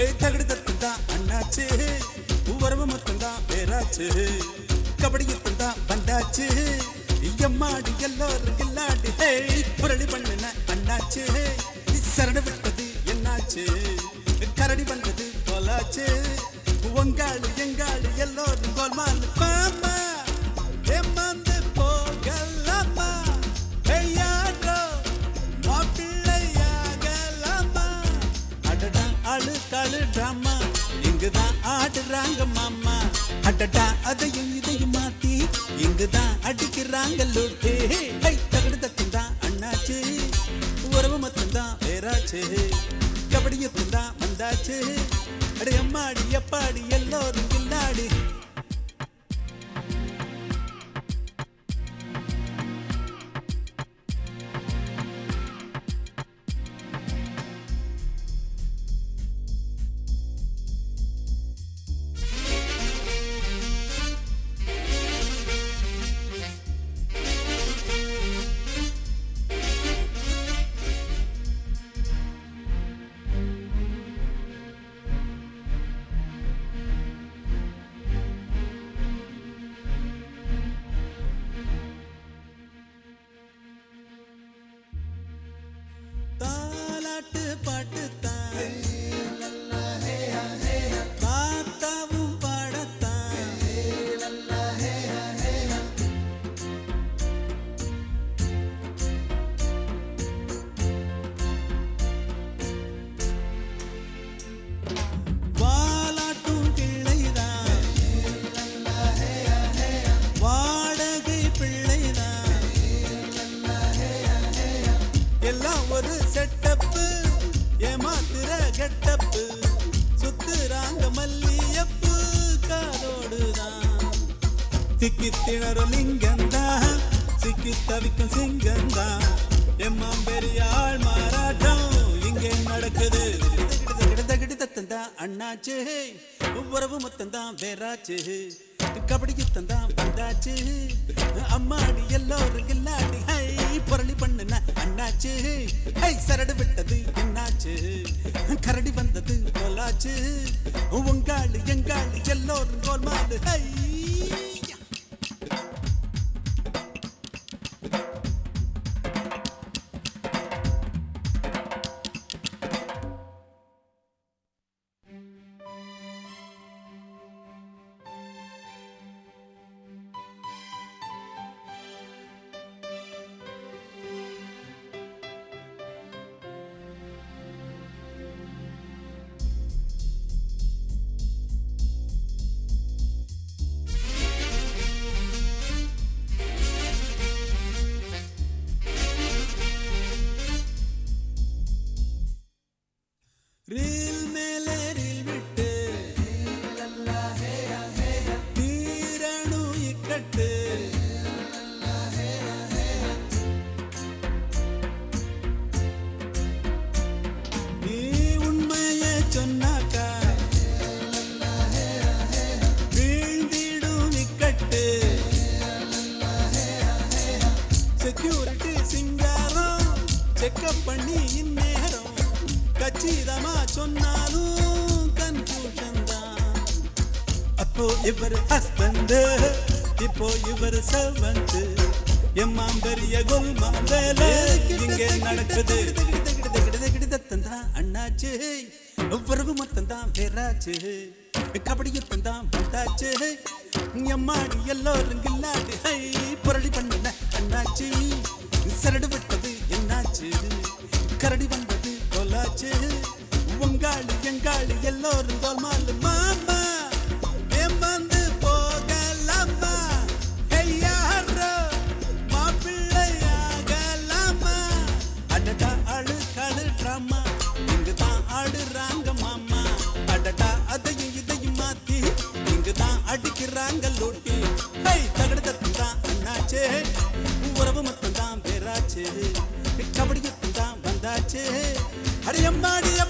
ஏய் தகடு தத்து தான் அண்ணாச்சு உறவு மொத்தம் தான் பேராச்சு கபடியத்தம் தான் வந்தாச்சு எம்மாடி எல்லோரும் கில்லாடி ஹேய் புரளி பண்ணுன அண்ணாச்சு சரண விட்டது என்னாச்சு கரடி வந்தது போலாச்சு உங்காளு எங்காளு எல்லோரும் கோல்மால் பாமா ஏமாந்து போகலாமா ஐயாடோ மாப்பிள்ளையாகலாமா அடடா அழு தழு ட்ராமா இங்குதான் ஆடுறாங்க மாமா அடடா அதையும் இதையும் மாத்தி இங்குதான் அடிக்கிறாங்க லூட்டு ஹை தகடு தத்தும் தான் அண்ணாச்சு உறவு மொத்தம் தான் வேறாச்சு கபடியத்தும் தான் வந்தாச்சு அடே அம்மாடி எப்பாடி எல்லோரும் கில்லாடி தாலாட்டு பாட்டு தான் தாத்தாவும் பாடத்தான் வாலாட்டும் கிள்ளைதான் வாடகை பிள்ளைதான் எல்லாம் ஒரு செட்டப்பு ஏமாத்துற கெட்டப்பு சுத்துறாங்க மல்லியப்பு காரோடுதான் திக்கி திணறும் லிங்கந்தா சிக்கி தவிக்கும் சிங்கந்தா எம்மாம் பெரிய ஆள் மாறாட்டம் இங்கே நடக்குது தத்தந்தா அண்ணாச்சு உறவு மொத்தந்தான் வேறாச்சு கபடி யுத்தந்தான் வந்தாச்சு அம்மாடி எல்லோரும் கில்லாடி ஹை புரளி பண்ணுன அண்ணாச்சு ஹை சரடு விட்டது என்னாச்சு கரடி வந்தது போலாச்சு உங்காளு எங்காளு எல்லோரும் கோல்மாலு ஹை ரீல் மேலே ரீல் விட்டு தீரணு இக்கட்டு நீ உண்மைய சொன்னாக்கா வீழ்ந்திடும் இக்கட்டு செக்யூரிட்டி சிங்காரம் செக்கப் பண்ணி இந்நேரம் கச்சிதமா சொன்னாலும் கன்ஃபியூஷன் தான் அப்போ இவர் ஹஸ்பண்ட் இப்போ இவர் செவன்த் எம்மாம் பெரிய குல்மாம் வேலை இங்கே நடக்குது தத்தந்தான் அண்ணாச்சு உறவு மொத்தம் தான் வேறாச்சு கபடி யுத்தம் தான் வந்தாச்சு எம்மாடி எல்லோரும் கில்லாடி ஹை புரளி பண்ணுன அண்ணாச்சி சரடு விட்டது என்னாச்சு கரடி வந்தது கொலாச்சு உங்காளி எங்காளி எல்லோரும் கோல்மாலு மாமா ஏமாந்து போகலாமா ஐயாரோ மாப்பிள்ளையாகலாமா அடடா அழு கழு ட்ராமா இங்கு தான் ஆடுறாங்க மாமா அடடா அதையும் இதையும் மாத்தி இங்கு தான் அடிக்கிறாங்க லூட்டி ஹை தகடு தத்து தான் அண்ணாச்சே உறவு மட்டும் தான் பேராச்சு கபடி தான் வந்தாச்சு அடியம்மாடி